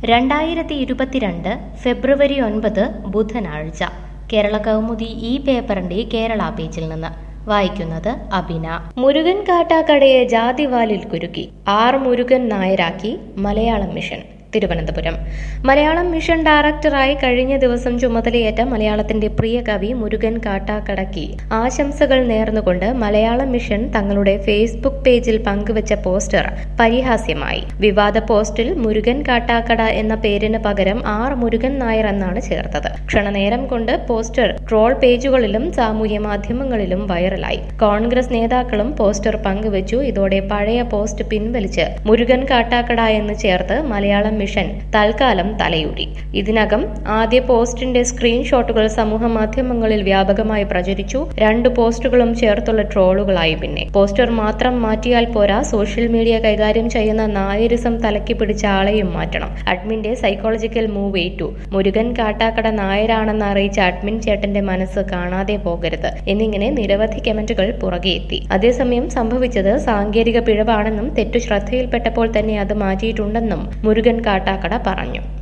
രണ്ടായിരത്തി ഇരുപത്തിരണ്ട് ഫെബ്രുവരി ഒൻപത് ബുധനാഴ്ച കേരള കൗമുദി ഈ പേപ്പറിന്റെ കേരള പേജിൽ നിന്ന് വായിക്കുന്നത് അബിന മുരുകൻ കാട്ടാക്കടയെ ജാതിവാലിൽ കുരുക്കി ആർ മുരുകൻ നായരാക്കി മലയാളം മിഷൻ തിരുവനന്തപുരം മലയാളം മിഷൻ ഡയറക്ടറായി കഴിഞ്ഞ ദിവസം ചുമതലയേറ്റ മലയാളത്തിന്റെ പ്രിയ കവി മുരുകൻ കാട്ടാക്കടയ്ക്ക് ആശംസകൾ നേർന്നുകൊണ്ട് മലയാളം മിഷൻ തങ്ങളുടെ ഫേസ്ബുക്ക് പേജിൽ പങ്കുവച്ച പോസ്റ്റർ പരിഹാസ്യമായി വിവാദ പോസ്റ്റിൽ മുരുകൻ കാട്ടാക്കട എന്ന പേരിന് പകരം ആർ മുരുകൻ നായർ എന്നാണ് ചേർത്തത് ക്ഷണനേരം കൊണ്ട് പോസ്റ്റർ ട്രോൾ പേജുകളിലും സാമൂഹ്യ മാധ്യമങ്ങളിലും വൈറലായി കോൺഗ്രസ് നേതാക്കളും പോസ്റ്റർ പങ്കുവച്ചു ഇതോടെ പഴയ പോസ്റ്റ് പിൻവലിച്ച് മുരുകൻ കാട്ടാക്കട എന്ന് ചേർത്ത് മലയാളം മിഷൻ തൽക്കാലം തലയൂരി ഇതിനകം ആദ്യ പോസ്റ്റിന്റെ സ്ക്രീൻഷോട്ടുകൾ സമൂഹ മാധ്യമങ്ങളിൽ വ്യാപകമായി പ്രചരിച്ചു രണ്ട് പോസ്റ്റുകളും ചേർത്തുള്ള ട്രോളുകളായി പിന്നെ പോസ്റ്റർ മാത്രം മാറ്റിയാൽ പോരാ സോഷ്യൽ മീഡിയ കൈകാര്യം ചെയ്യുന്ന നായരിസം തലക്കി പിടിച്ച ആളെയും മാറ്റണം അഡ്മിന്റെ സൈക്കോളജിക്കൽ മൂവ് ഏറ്റു മുരുകൻ കാട്ടാക്കട നായരാണെന്ന് അറിയിച്ച അഡ്മിൻ ചേട്ടന്റെ മനസ്സ് കാണാതെ പോകരുത് എന്നിങ്ങനെ നിരവധി കമന്റുകൾ പുറകെ എത്തി അതേസമയം സംഭവിച്ചത് സാങ്കേതിക പിഴവാണെന്നും തെറ്റു ശ്രദ്ധയിൽപ്പെട്ടപ്പോൾ തന്നെ അത് മാറ്റിയിട്ടുണ്ടെന്നും മുരുകൻ കാട്ടാക്കട പറഞ്ഞു